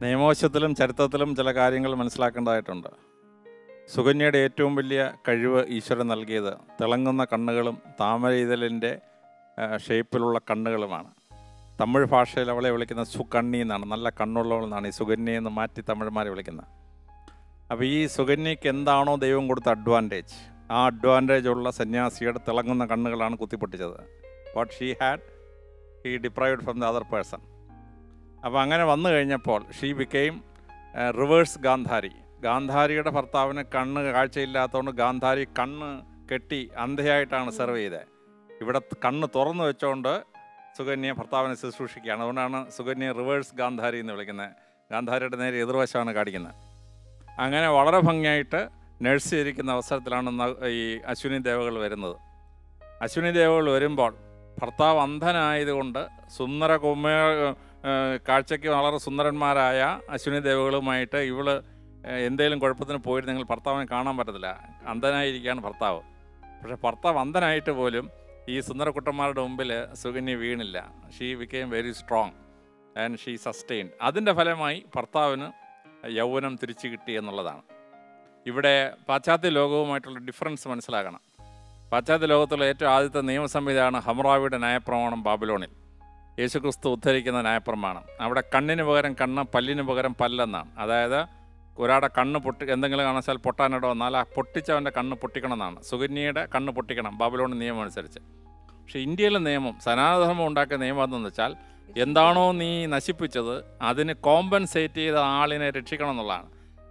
നിയമവശത്തിലും ചരിത്രത്തിലും ചില കാര്യങ്ങൾ മനസ്സിലാക്കേണ്ടതായിട്ടുണ്ട് സുകന്യയുടെ ഏറ്റവും വലിയ കഴിവ് ഈശ്വരൻ നൽകിയത് തിളങ്ങുന്ന കണ്ണുകളും താമര ഇതലിൻ്റെ ഷേപ്പിലുള്ള കണ്ണുകളുമാണ് തമിഴ് ഭാഷയിൽ അവളെ വിളിക്കുന്ന സുകണ്ണി എന്നാണ് നല്ല കണ്ണുള്ളവൾ എന്നാണ് ഈ സുകന്യ എന്ന് മാറ്റി തമിഴന്മാരെ വിളിക്കുന്നത് അപ്പോൾ ഈ സുകന്യയ്ക്ക് എന്താണോ ദൈവം കൊടുത്ത അഡ്വാൻറ്റേജ് ആ അഡ്വാൻറ്റേജ് ഉള്ള സന്യാസിയുടെ തിളങ്ങുന്ന കണ്ണുകളാണ് കുത്തിപ്പൊട്ടിച്ചത് what she had he deprived from the other person അപ്പോൾ അങ്ങനെ വന്നു കഴിഞ്ഞപ്പോൾ ഷീ ബിക്കെയിം റിവേഴ്സ് ഗാന്ധാരി ഗാന്ധാരിയുടെ ഭർത്താവിന് കണ്ണ് കാഴ്ചയില്ലാത്തതുകൊണ്ട് ഗാന്ധാരി കണ്ണ് കെട്ടി അന്ധയായിട്ടാണ് സെർവ് ചെയ്തത് ഇവിടെ കണ്ണ് തുറന്നു വെച്ചുകൊണ്ട് സുകന്യ ഭർത്താവിനെ ശുശ്രൂഷിക്കുകയാണ് അതുകൊണ്ടാണ് സുകന്യ റിവേഴ്സ് ഗാന്ധാരി എന്ന് വിളിക്കുന്നത് ഗാന്ധാരിയുടെ നേരെ എതിർവശമാണ് കാണിക്കുന്നത് അങ്ങനെ വളരെ ഭംഗിയായിട്ട് നഴ്സ് ചെയ്തിരിക്കുന്ന അവസരത്തിലാണ് ന- ഈ അശ്വിനി ദേവകൾ വരുന്നത് അശ്വിനി ദേവകൾ വരുമ്പോൾ ഭർത്താവ് അന്ധനായതുകൊണ്ട് സുന്ദര കുമ്മ ഏഹ് കാഴ്ചയ്ക്ക് വളരെ സുന്ദരന്മാരായ അശ്വിനി ദേവകളുമായിട്ട് ഇവള് ഏഹ് എന്തേലും കുഴപ്പത്തിന് പോയിട്ട് നിങ്ങൾ ഭർത്താവിനെ കാണാൻ പറ്റത്തില്ല അന്ധനായിരിക്കുകയാണ് ഭർത്താവ് പക്ഷെ ഭർത്താവ് അന്ധനായിട്ട് പോലും ഈ സുന്ദരക്കുട്ടന്മാരുടെ മുമ്പിൽ സുകന്യ വീണില്ല she became very strong and she sustained അതിൻ്റെ ഫലമായി ഭർത്താവിന് യൗവനം തിരിച്ചു കിട്ടി എന്നുള്ളതാണ് ഇവിടെ പാശ്ചാത്യ ലോകവുമായിട്ടുള്ള ഡിഫറൻസ് മനസ്സിലാക്കണം പാശ്ചാത്യ ലോകത്തുള്ള ഏറ്റവും ആദ്യത്തെ നിയമസംഹിതയാണ് ഹമ്രാവിയുടെ ന്യായപ്രമാണം ബാബിലോണിൽ യേശുക്രിസ്തു ഉദ്ധരിക്കുന്ന ന്യായപ്രമാണം അവിടെ കണ്ണിന് പകരം കണ്ണ് പല്ലിന് പകരം പല്ലെന്നാണ് അതായത് ഒരാളുടെ കണ്ണ് പൊട്ടി എന്തെങ്കിലും കാരണവശാൽ പൊട്ടാനിട വന്നാൽ ആ പൊട്ടിച്ചവൻ്റെ കണ്ണ് പൊട്ടിക്കണം എന്നാണ് സുകന്യയുടെ കണ്ണ് പൊട്ടിക്കണം ബാബിലോണിൽ നിയമം അനുസരിച്ച് പക്ഷേ ഇന്ത്യയിലെ നിയമം സനാതനധർമ്മം ഉണ്ടാക്കിയ നിയമം എന്തെന്ന് വെച്ചാൽ എന്താണോ നീ നശിപ്പിച്ചത് അതിന് കോമ്പൻസേറ്റ് ചെയ്ത ആളിനെ രക്ഷിക്കണം എന്നുള്ളതാണ്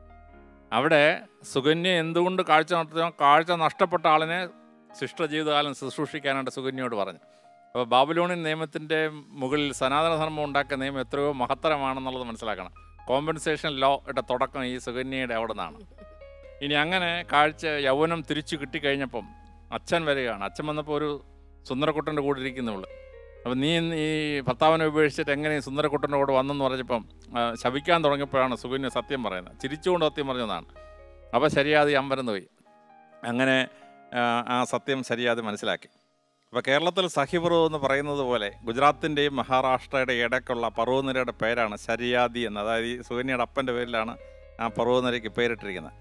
അവിടെ സുകന്യ എന്തുകൊണ്ട് കാഴ്ച നടത്തിയോ കാഴ്ച നഷ്ടപ്പെട്ട ആളിനെ ശിഷ്ട ജീവിതകാലം ശുശ്രൂഷിക്കാനായിട്ട് സുകന്യയോട് പറഞ്ഞു അപ്പോൾ ബാബിലോണിയൻ നിയമത്തിൻ്റെ മുകളിൽ സനാതനധർമ്മം ഉണ്ടാക്കിയ നിയമം എത്രയോ മഹത്തരമാണെന്നുള്ളത് മനസ്സിലാക്കണം കോമ്പൻസേഷൻ ലോയുടെ തുടക്കം ഈ സുകന്യയുടെ അവിടെ നിന്നാണ് ഇനി അങ്ങനെ കാഴ്ച യൗവനം തിരിച്ചു കിട്ടിക്കഴിഞ്ഞപ്പം അച്ഛൻ വരികയാണ് അച്ഛൻ വന്നപ്പോൾ ഒരു സുന്ദരക്കുട്ടൻ്റെ കൂടെ ഇരിക്കുന്നുള്ളു അപ്പം നീ ഇന്ന് ഈ ഭർത്താവിനെ ഉപേക്ഷിച്ചിട്ട് എങ്ങനെ ഈ സുന്ദരക്കുട്ടൻ്റെ കൂടെ വന്നെന്ന് പറഞ്ഞപ്പം ആ, ശപിക്കാൻ തുടങ്ങിയപ്പോഴാണ് സുകന്യ സത്യം പറയുന്നത് ചിരിച്ചുകൊണ്ട് സത്യം പറഞ്ഞതാണ് അപ്പോൾ ശരിയാതെ അമ്പരന്ന് പോയി അങ്ങനെ ആ, ആ സത്യം ശരിയാതെ മനസ്സിലാക്കി അപ്പോൾ കേരളത്തിൽ സഹിപർവ്വം എന്ന് പറയുന്നത് പോലെ ഗുജറാത്തിൻ്റെയും മഹാരാഷ്ട്രയുടെ ഇടയ്ക്കുള്ള പർവ്വതനിരയുടെ പേരാണ് ശരിയാദി എന്ന് അതായത് ഈ സുകന്യയുടെ അപ്പൻ്റെ പേരിലാണ് ആ പർവ്വതനിരയ്ക്ക് പേരിട്ടിരിക്കുന്നത്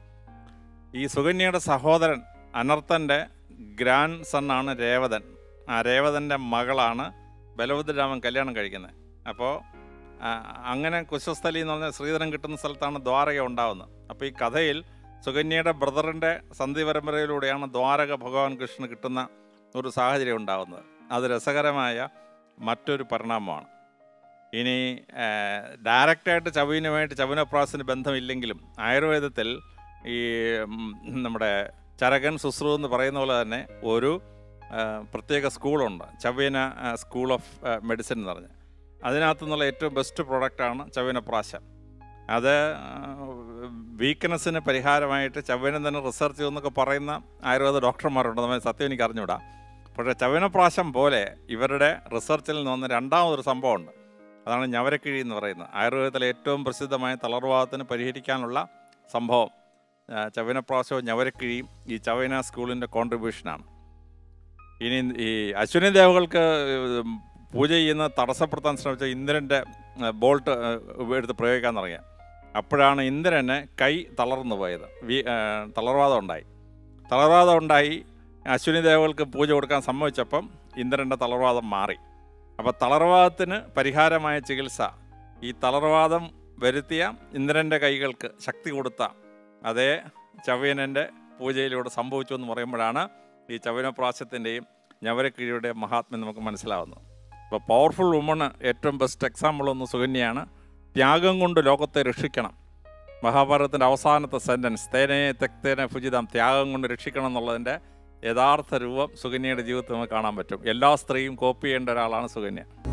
ഈ സുകന്യയുടെ സഹോദരൻ അനർത്തൻ്റെ ഗ്രാൻഡ് സണ്ണാണ് രേവതൻ ആ രേവതൻ്റെ മകളാണ് ബലഭദ്രരാമൻ കല്യാണം കഴിക്കുന്നത് അപ്പോൾ അങ്ങനെ കുശസ്ഥലി എന്ന് പറഞ്ഞാൽ ശ്രീധരൻ കിട്ടുന്ന സ്ഥലത്താണ് ദ്വാരക ഉണ്ടാവുന്നത് അപ്പോൾ ഈ കഥയിൽ സുകന്യയുടെ ബ്രദറിൻ്റെ സന്ധി പരമ്പരയിലൂടെയാണ് ദ്വാരക ഭഗവാൻ കൃഷ്ണന് കിട്ടുന്ന ഒരു സാഹചര്യം ഉണ്ടാകുന്നത് അത് രസകരമായ മറ്റൊരു പരിണാമമാണ് ഇനി ഡയറക്റ്റായിട്ട് ചവിനുമായിട്ട് ചവിനപ്രാസിന് ബന്ധമില്ലെങ്കിലും ആയുർവേദത്തിൽ ഈ ഉം, നമ്മുടെ ചരകൻ സുശ്രു എന്ന് പറയുന്ന പോലെ തന്നെ ഒരു ആ, പ്രത്യേക സ്കൂളുണ്ട് ചവ്യന സ്കൂൾ ഓഫ് മെഡിസിൻ എന്ന് പറഞ്ഞ് അതിനകത്തു നിന്നുള്ള ഏറ്റവും ബെസ്റ്റ് പ്രോഡക്റ്റാണ് ചവ്യനപ്രാശം അത് വീക്ക്നെസ്സിന് പരിഹാരമായിട്ട് ചവ്യനം തന്നെ റിസർച്ച് എന്നൊക്കെ പറയുന്ന ആയുർവേദ ഡോക്ടർമാരുണ്ട് നമ്മൾ സത്യം എനിക്ക് അറിഞ്ഞൂടാ പക്ഷേ ചവനപ്രാശം പോലെ ഇവരുടെ റിസർച്ചിൽ നിന്ന് വന്ന രണ്ടാമതൊരു സംഭവമുണ്ട് അതാണ് ഞവരക്കിഴി എന്ന് പറയുന്നത് ആയുർവേദത്തിലെ ഏറ്റവും പ്രസിദ്ധമായ തളർവാദത്തിന് പരിഹരിക്കാനുള്ള സംഭവം ആ, ചവനപ്രാശവും ഞവരക്കിഴിയും ഈ ചവന സ്കൂളിൻ്റെ കോൺട്രിബ്യൂഷനാണ് ഇനി ഈ അശ്വിനി ദേവകൾക്ക് ഉം, പൂജ ചെയ്യുന്ന തടസ്സപ്പെടുത്താൻ ശ്രമിച്ച ഇന്ദ്രൻ്റെ ബോൾട്ട് എടുത്ത് പ്രയോഗിക്കാൻ തുടങ്ങിയ അപ്പോഴാണ് ഇന്ദ്രന് കൈ തളർന്നു പോയത് വി ആ, തളർവാദം ഉണ്ടായി തളർവാദം ഉണ്ടായി അശ്വിനി ദേവകൾക്ക് പൂജ കൊടുക്കാൻ സമ്മതിച്ചപ്പം ഇന്ദ്രൻ്റെ തളർവാദം മാറി അപ്പോൾ തളർവാദത്തിന് പരിഹാരമായ ചികിത്സ ഈ തളർവാദം വരുത്തിയ ഇന്ദ്രൻ്റെ കൈകൾക്ക് ശക്തി കൊടുത്ത അതേ ചവ്യനൻ്റെ പൂജയിലൂടെ സംഭവിച്ചു എന്ന് പറയുമ്പോഴാണ് ഈ ചവനപ്രാശത്തിൻ്റെയും ഞവരക്കിഴിയുടെ മഹാത്മ്യം നമുക്ക് മനസ്സിലാവുന്നത് അപ്പോൾ പവർഫുൾ വുമണ് ഏറ്റവും ബെസ്റ്റ് എക്സാമ്പിൾ ഒന്ന് സുകന്യയാണ് ത്യാഗം കൊണ്ട് ലോകത്തെ രക്ഷിക്കണം മഹാഭാരതത്തിൻ്റെ അവസാനത്തെ സെൻറ്റൻസ് തേനെ തെക്തേനെ ഫുജിതം ത്യാഗം കൊണ്ട് രക്ഷിക്കണം എന്നുള്ളതിൻ്റെ യഥാർത്ഥ രൂപം സുകന്യയുടെ ജീവിതത്തിൽ നമുക്ക് കാണാൻ പറ്റും എല്ലാ സ്ത്രീയും കോപ്പി ചെയ്യേണ്ട ഒരാളാണ് സുകന്യ